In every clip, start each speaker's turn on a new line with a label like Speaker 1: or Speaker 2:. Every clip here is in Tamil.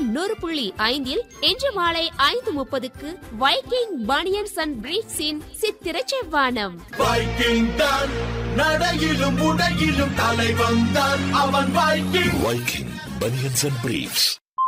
Speaker 1: நூறு புள்ளி ஐந்தில் இன்று மாலை ஐந்து முப்பதுக்கு வைக்கிங் பனியன்ஸ் அண்ட் பிரீட்ஸின் சித்திர செவ்வானம்
Speaker 2: வைக்கிங் தான் நடையிலும் உடையிலும் தலைவன் தான் அவன் Viking
Speaker 3: Viking Bunions and Briefs.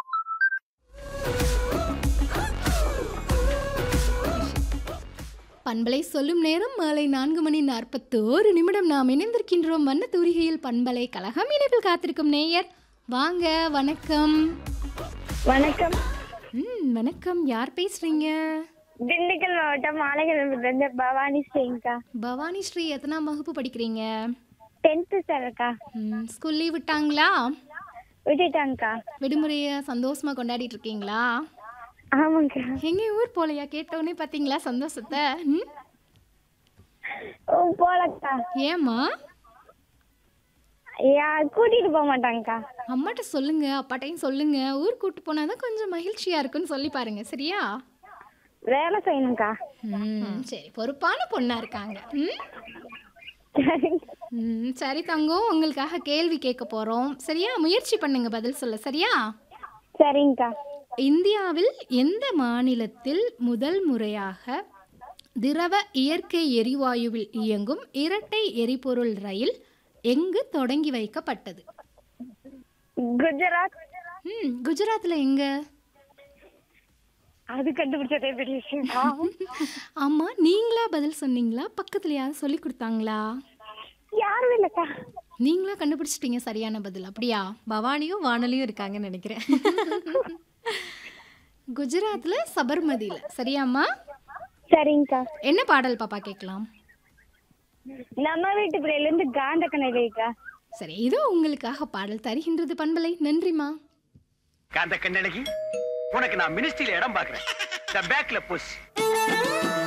Speaker 4: பண்பலை சொல்லும் நேரம் மாலை நான்கு மணி நாற்பத்தோரு நிமிடம் நாம் இணைந்திருக்கின்றோம் வண்ண தூரிகையில் பண்பலை கழகம் இணைப்பில் காத்திருக்கும் நேயர் வாங்க வணக்கம்
Speaker 5: வணக்கம்
Speaker 4: ம் வணக்கம் யார் பேசுறீங்க
Speaker 5: திண்டுக்கல் மாவட்டம் மாலகிழமிலிருந்து பவானி ஸ்ரீங்கா
Speaker 4: பவானி ஸ்ரீ எத்தனாம் வகுப்பு படிக்கிறீங்க
Speaker 5: டென்த்து சார்க்கா
Speaker 4: ம், ஸ்கூல் லீவ் விட்டாங்களா
Speaker 5: விட்டுட்டாங்கக்கா
Speaker 4: விடுமுறையை சந்தோஷமா கொண்டாடிட்டு இருக்கீங்களா
Speaker 5: ஆமாங்க்கா
Speaker 4: எங்க ஊர் போலையா கேட்டவுடனே பாத்தீங்களா சந்தோஷத்தை ம்?
Speaker 5: ஓ போலக்கா
Speaker 4: ஏம்மா
Speaker 5: யா கூட்டிட்டு போக மாட்டாங்கக்கா
Speaker 4: அம்மாட்ட சொல்லுங்க அப்பாட்டையும் சொல்லுங்க ஊர் கூட்டு போனாதான் கொஞ்சம் மகிழ்ச்சியா இருக்குன்னு சொல்லி பாருங்க சரியா
Speaker 5: வேலை செய்யணும்க்கா
Speaker 4: ம் சரி பொறுப்பான பொண்ணா இருக்காங்க ம்
Speaker 5: சரிங்க
Speaker 4: ம், சரி தங்கம் உங்களுக்காக கேள்வி கேட்க போறோம் சரியா முயற்சி பண்ணுங்க பதில் சொல்ல சரியா
Speaker 5: சரிங்கக்கா
Speaker 4: இந்தியாவில் எந்த மாநிலத்தில் முதல் முறையாக திரவ இயற்கை எரிவாயுவில் இயங்கும் இரட்டை எரிபொருள் ரயில் எங்கு தொடங்கி வைக்கப்பட்டது
Speaker 5: குஜராத்
Speaker 4: ம் குஜராத்தில் எங்க
Speaker 5: அது கண்டுபிடிச்சதே பெரிய விஷயம்க்கா
Speaker 4: ஆமா நீங்களா பதில் சொன்னீங்களா பக்கத்துல யாரும் சொல்லி கொடுத்தாங்களா
Speaker 5: யாரும் இல்லைக்கா
Speaker 4: நீங்களா கண்டுபிடிச்சிட்டீங்க சரியான பதில் அப்படியா
Speaker 6: பவானியும் வானலியும் இருக்காங்கன்னு நினைக்கிறேன்
Speaker 4: குஜராத்ல சபர்மதியில சரியாம்மா
Speaker 5: சரிங்கக்கா
Speaker 4: என்ன பாடல் பாப்பா கேட்கலாம்
Speaker 5: நம்ம வீட்டு பிள்ளையிலேருந்து காந்த கணேரிக்கா
Speaker 4: சரி இதோ உங்களுக்காக பாடல் தருகின்றது பண்பலை நன்றிமா
Speaker 7: காந்த கண்ணழகி உனக்கு நான் மினிஸ்ட்ரியில இடம் பாக்குறேன் பேக்ல புஷ்